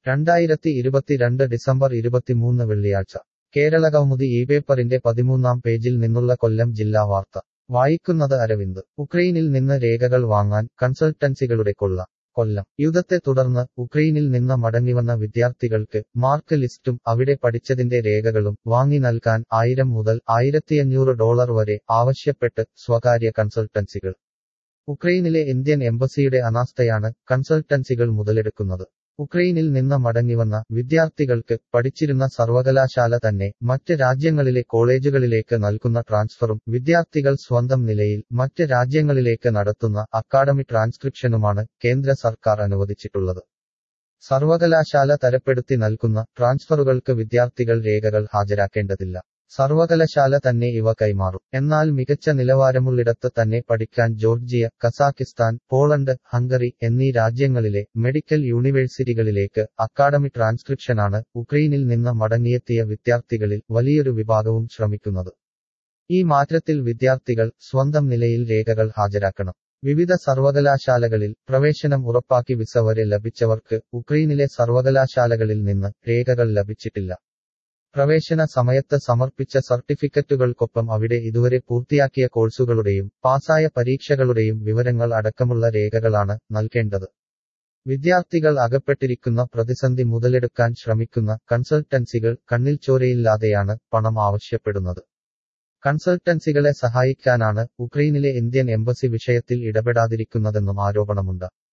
രണ്ടായിരത്തി ഇരുപത്തിരണ്ട് ഡിസംബർ ഇരുപത്തിമൂന്ന് വെള്ളിയാഴ്ച കേരളകൗമുദി ഈ പേപ്പറിന്റെ പതിമൂന്നാം പേജിൽ നിന്നുള്ള കൊല്ലം ജില്ലാ വാർത്ത വായിക്കുന്നത് അരവിന്ദ് ഉക്രൈനിൽ നിന്ന് രേഖകൾ വാങ്ങാൻ കൺസൾട്ടൻസികളുടെ കൊള്ള കൊല്ലം യുദ്ധത്തെ തുടർന്ന് ഉക്രൈനിൽ നിന്ന് മടങ്ങിവന്ന വിദ്യാർത്ഥികൾക്ക് മാർക്ക് ലിസ്റ്റും അവിടെ പഠിച്ചതിന്റെ രേഖകളും വാങ്ങി നൽകാൻ ആയിരം മുതൽ ആയിരത്തിയഞ്ഞൂറ് ഡോളർ വരെ ആവശ്യപ്പെട്ട് സ്വകാര്യ കൺസൾട്ടൻസികൾ ഉക്രൈനിലെ ഇന്ത്യൻ എംബസിയുടെ അനാസ്ഥയാണ് കൺസൾട്ടൻസികൾ മുതലെടുക്കുന്നത് ഉക്രൈനിൽ നിന്ന് മടങ്ങിവന്ന വിദ്യാർത്ഥികൾക്ക് പഠിച്ചിരുന്ന സർവകലാശാല തന്നെ മറ്റ് രാജ്യങ്ങളിലെ കോളേജുകളിലേക്ക് നൽകുന്ന ട്രാൻസ്ഫറും വിദ്യാർത്ഥികൾ സ്വന്തം നിലയിൽ മറ്റ് രാജ്യങ്ങളിലേക്ക് നടത്തുന്ന അക്കാഡമി ട്രാൻസ്ക്രിപ്ഷനുമാണ് കേന്ദ്ര സർക്കാർ അനുവദിച്ചിട്ടുള്ളത് സർവകലാശാല തരപ്പെടുത്തി നൽകുന്ന ട്രാൻസ്ഫറുകൾക്ക് വിദ്യാർത്ഥികൾ രേഖകൾ ഹാജരാക്കേണ്ടതില്ല സർവകലാശാല തന്നെ ഇവ കൈമാറും എന്നാൽ മികച്ച നിലവാരമുള്ളിടത്ത് തന്നെ പഠിക്കാൻ ജോർജിയ കസാക്കിസ്ഥാൻ പോളണ്ട് ഹംഗറി എന്നീ രാജ്യങ്ങളിലെ മെഡിക്കൽ യൂണിവേഴ്സിറ്റികളിലേക്ക് അക്കാഡമി ട്രാൻസ്ക്രിപ്ഷനാണ് ഉക്രൈനിൽ നിന്ന് മടങ്ങിയെത്തിയ വിദ്യാർത്ഥികളിൽ വലിയൊരു വിഭാഗവും ശ്രമിക്കുന്നത് ഈ മാറ്റത്തിൽ വിദ്യാർത്ഥികൾ സ്വന്തം നിലയിൽ രേഖകൾ ഹാജരാക്കണം വിവിധ സർവകലാശാലകളിൽ പ്രവേശനം ഉറപ്പാക്കി വിസ വരെ ലഭിച്ചവർക്ക് ഉക്രൈനിലെ സർവകലാശാലകളിൽ നിന്ന് രേഖകൾ ലഭിച്ചിട്ടില്ല പ്രവേശന സമയത്ത് സമർപ്പിച്ച സർട്ടിഫിക്കറ്റുകൾക്കൊപ്പം അവിടെ ഇതുവരെ പൂർത്തിയാക്കിയ കോഴ്സുകളുടെയും പാസായ പരീക്ഷകളുടെയും വിവരങ്ങൾ അടക്കമുള്ള രേഖകളാണ് നൽകേണ്ടത് വിദ്യാർത്ഥികൾ അകപ്പെട്ടിരിക്കുന്ന പ്രതിസന്ധി മുതലെടുക്കാൻ ശ്രമിക്കുന്ന കൺസൾട്ടൻസികൾ കണ്ണിൽ ചോരയില്ലാതെയാണ് പണം ആവശ്യപ്പെടുന്നത് കൺസൾട്ടൻസികളെ സഹായിക്കാനാണ് ഉക്രൈനിലെ ഇന്ത്യൻ എംബസി വിഷയത്തിൽ ഇടപെടാതിരിക്കുന്നതെന്നും ആരോപണമുണ്ട്